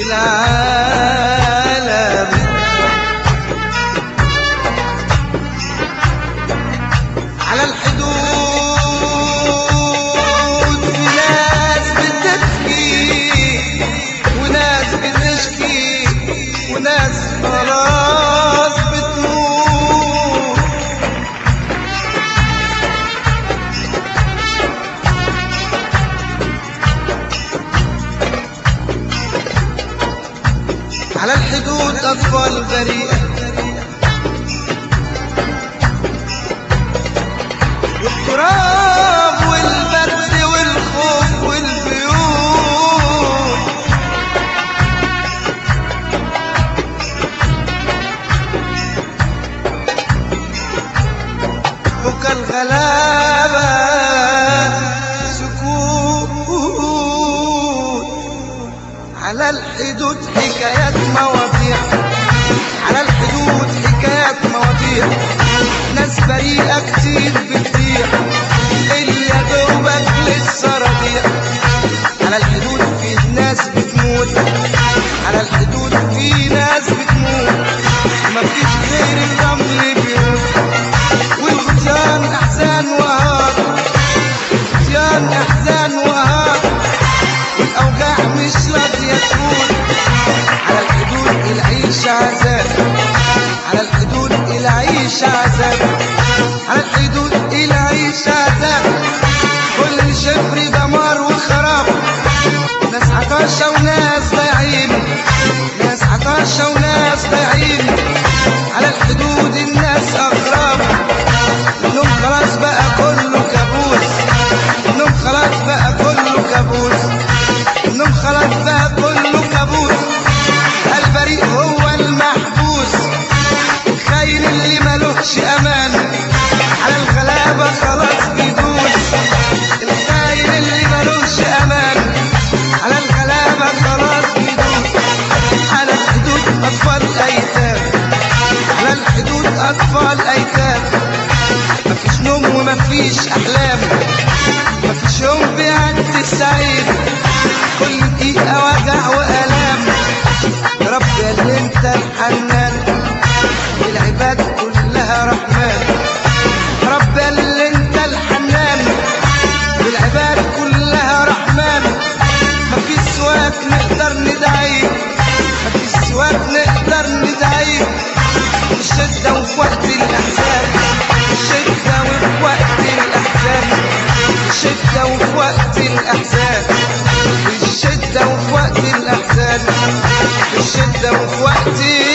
العالم على الحدود في ناس بتبكي وناس بتشكي وناس خلاص بتموت على الحدود أطفال بريئة والتراب والبرد والخوف والبيوت فوق الغلابة سكوت على الحدود حكايات مواضيع على الحدود حكايات مواضيع ناس بريئة كتير بتضيع اللي يا دوبك لسه رضيع على الحدود في ناس بتموت على الحدود في ناس بتموت مفيش غير الرمل بيموت والغطيان أحزان وهار غطيان أحزان وهار والأوجاع مش راضية تفوت على الحدود العيش عذاب على الحدود العيش عذاب على الحدود العيش عذاب كل شبر دمار وخراب ناس عطاشة وناس ضايعين ناس عطاشة وناس ضايعين على الحدود الناس أغراب النوم خلاص بقى كله كابوس النوم خلاص بقى كله كابوس النوم خلاص بقى كله كابوس البريء هو المحبوس الخاين اللي ملوش امان على الغلابة خلاص بيدوس الخاين اللي ملوش امان على الغلابة خلاص بيدوس على الحدود اطفال ايتام على الحدود اطفال ايتام مفيش نوم ومفيش احلام مفيش يوم بيعدي سعيد كل دقيقة وجع وآلام يا رب يا اللي انت الحنان العباد كلها رحمن يا رب يا اللي انت الحنان العباد كلها رحمن مفيش سواك نقدر ندعي مفيش سواك نقدر ندعي في الشدة وفي وقت الأحزان في الشدة وفي وقت الأحزان في الشدة وفي وقت الأحزان في الشدة وفي وقت الأحزان في الشدة وفي وقت